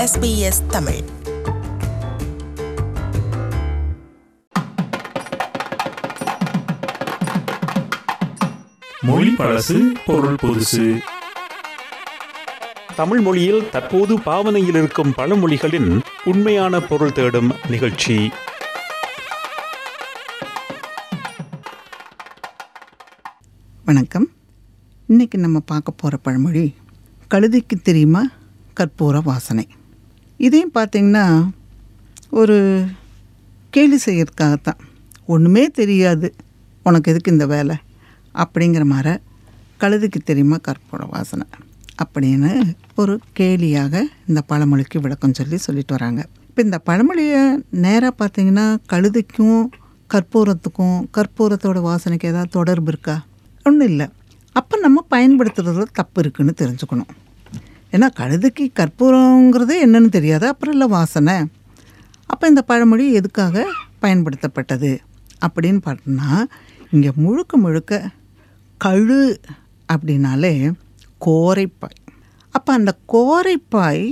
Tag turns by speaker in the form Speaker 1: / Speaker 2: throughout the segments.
Speaker 1: SBS Tamil
Speaker 2: மொழி பழசு பொருள் புதுசு தமிழ் மொழியில் தற்போது பாவனையில் இருக்கும் பழமொழிகளின் உண்மையான பொருள் தேடும் நிகழ்ச்சி
Speaker 3: வணக்கம் இன்னைக்கு நம்ம பார்க்க போகிற பழமொழி கழுதைக்கு தெரியுமா கற்பூர வாசனை இதையும் பார்த்தீங்கன்னா ஒரு கேலி செய்யறதுக்காகத்தான் ஒன்றுமே தெரியாது உனக்கு எதுக்கு இந்த வேலை அப்படிங்கிற மாதிரி கழுதைக்கு தெரியுமா கற்பூர வாசனை அப்படின்னு ஒரு கேலியாக இந்த பழமொழிக்கு விளக்கம் சொல்லி சொல்லிட்டு வராங்க இப்போ இந்த பழமொழியை நேராக பார்த்தீங்கன்னா கழுதைக்கும் கற்பூரத்துக்கும் கற்பூரத்தோட வாசனைக்கு ஏதாவது தொடர்பு இருக்கா ஒன்றும் இல்லை அப்போ நம்ம பயன்படுத்துறதுல தப்பு இருக்குன்னு தெரிஞ்சுக்கணும் ஏன்னா கழுதைக்கு கற்பூரங்கிறது என்னன்னு தெரியாது அப்புறம் இல்லை வாசனை அப்போ இந்த பழமொழி எதுக்காக பயன்படுத்தப்பட்டது அப்படின்னு பார்த்தோம்னா இங்கே முழுக்க முழுக்க கழு அப்படின்னாலே கோரைப்பாய் அப்போ அந்த கோரைப்பாய்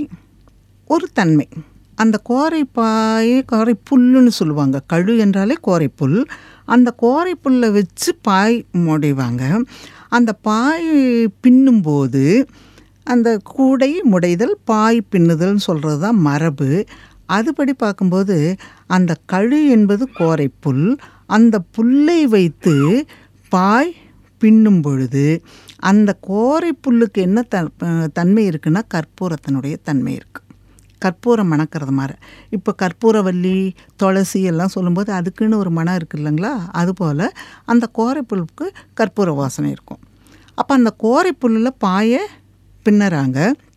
Speaker 3: ஒரு தன்மை அந்த கோரைப்பாய் கோரைப்புல்லுன்னு சொல்லுவாங்க கழு என்றாலே கோரைப்புல் அந்த கோரைப்புல்லை வச்சு பாய் முடைவாங்க அந்த பாய் பின்னும்போது அந்த கூடை முடைதல் பாய் பின்னுதல்னு சொல்கிறது தான் மரபு அதுபடி பார்க்கும்போது அந்த கழு என்பது கோரைப்புல் அந்த புல்லை வைத்து பாய் பின்னும் பொழுது அந்த கோரை புல்லுக்கு என்ன த தன்மை இருக்குன்னா கற்பூரத்தினுடைய தன்மை இருக்குது கற்பூரம் மணக்கிறது மாதிரி இப்போ கற்பூரவல்லி துளசி எல்லாம் சொல்லும்போது அதுக்குன்னு ஒரு மனம் இருக்குது இல்லைங்களா அதுபோல் அந்த கோரைப்புல்லுக்கு கற்பூர வாசனை இருக்கும் அப்போ அந்த கோரைப்புல்லில் பாயை பின்னுறாங்க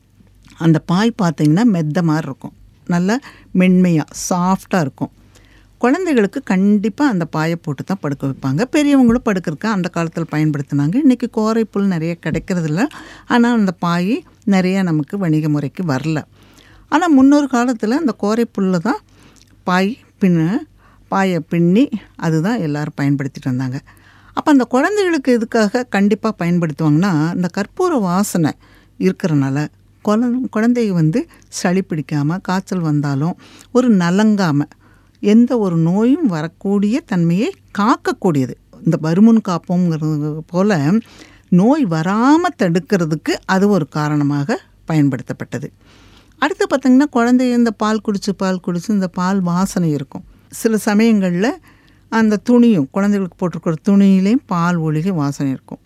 Speaker 3: அந்த பாய் பார்த்திங்கன்னா மெத்த மாதிரி இருக்கும் நல்லா மென்மையாக சாஃப்டாக இருக்கும் குழந்தைகளுக்கு கண்டிப்பாக அந்த பாயை போட்டு தான் படுக்க வைப்பாங்க பெரியவங்களும் படுக்கிறதுக்கு அந்த காலத்தில் பயன்படுத்தினாங்க இன்றைக்கி கோரைப்புல் நிறைய கிடைக்கிறதில்ல ஆனால் அந்த பாய் நிறைய நமக்கு வணிக முறைக்கு வரல ஆனால் முன்னொரு காலத்தில் அந்த கோரைப்புல்ல தான் பாய் பின்ன பாயை பின்னி அதுதான் எல்லோரும் பயன்படுத்திட்டு வந்தாங்க அப்போ அந்த குழந்தைகளுக்கு எதுக்காக கண்டிப்பாக பயன்படுத்துவாங்கன்னா இந்த கற்பூர வாசனை இருக்கிறனால குழந் குழந்தைங்க வந்து சளி பிடிக்காமல் காய்ச்சல் வந்தாலும் ஒரு நலங்காமல் எந்த ஒரு நோயும் வரக்கூடிய தன்மையை காக்கக்கூடியது இந்த வருமுன் காப்போங்கிறது போல் நோய் வராமல் தடுக்கிறதுக்கு அது ஒரு காரணமாக பயன்படுத்தப்பட்டது அடுத்து பார்த்திங்கன்னா குழந்தைய இந்த பால் குடிச்சு பால் குடிச்சு இந்த பால் வாசனை இருக்கும் சில சமயங்களில் அந்த துணியும் குழந்தைகளுக்கு போட்டிருக்கிற துணியிலையும் பால் ஒழுகி வாசனை இருக்கும்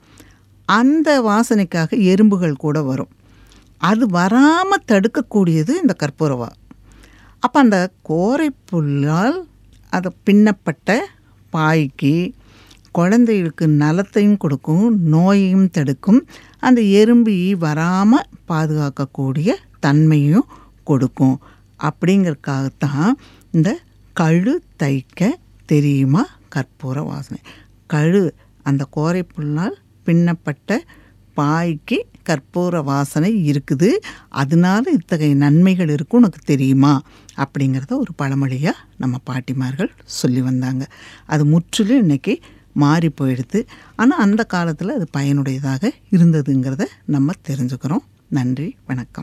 Speaker 3: அந்த வாசனைக்காக எறும்புகள் கூட வரும் அது வராமல் தடுக்கக்கூடியது இந்த கற்பூரவா அப்போ அந்த கோரைப்புல்லால் அதை பின்னப்பட்ட பாய்க்கு குழந்தைகளுக்கு நலத்தையும் கொடுக்கும் நோயையும் தடுக்கும் அந்த எறும்பி வராமல் பாதுகாக்கக்கூடிய தன்மையும் கொடுக்கும் அப்படிங்கிறதுக்காகத்தான் இந்த கழு தைக்க தெரியுமா கற்பூர வாசனை கழு அந்த கோரைப்புல்லால் பின்னப்பட்ட பாய்க்கு கற்பூர வாசனை இருக்குது அதனால இத்தகைய நன்மைகள் இருக்கும் உனக்கு தெரியுமா அப்படிங்கிறத ஒரு பழமொழியாக நம்ம பாட்டிமார்கள் சொல்லி வந்தாங்க அது முற்றிலும் இன்றைக்கி மாறி போயிடுது ஆனால் அந்த காலத்தில் அது பயனுடையதாக இருந்ததுங்கிறத நம்ம தெரிஞ்சுக்கிறோம் நன்றி வணக்கம்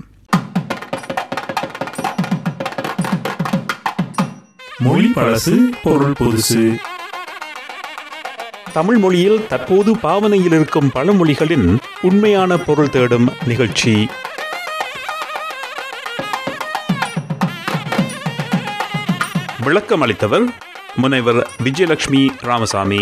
Speaker 2: மொழி பழசு பொருள் புதுசு தமிழ் மொழியில் தற்போது பாவனையில் இருக்கும் பழமொழிகளின் உண்மையான பொருள் தேடும் நிகழ்ச்சி விளக்கம் அளித்தவர் முனைவர் விஜயலட்சுமி ராமசாமி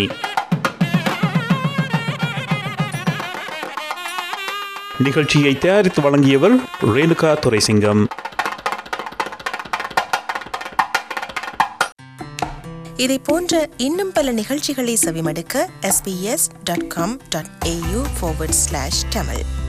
Speaker 2: நிகழ்ச்சியை தயாரித்து வழங்கியவர் ரேணுகா துரைசிங்கம்
Speaker 1: இதை போன்ற இன்னும் பல நிகழ்ச்சிகளை செவிமடுக்க sbs.com.au forward slash tamil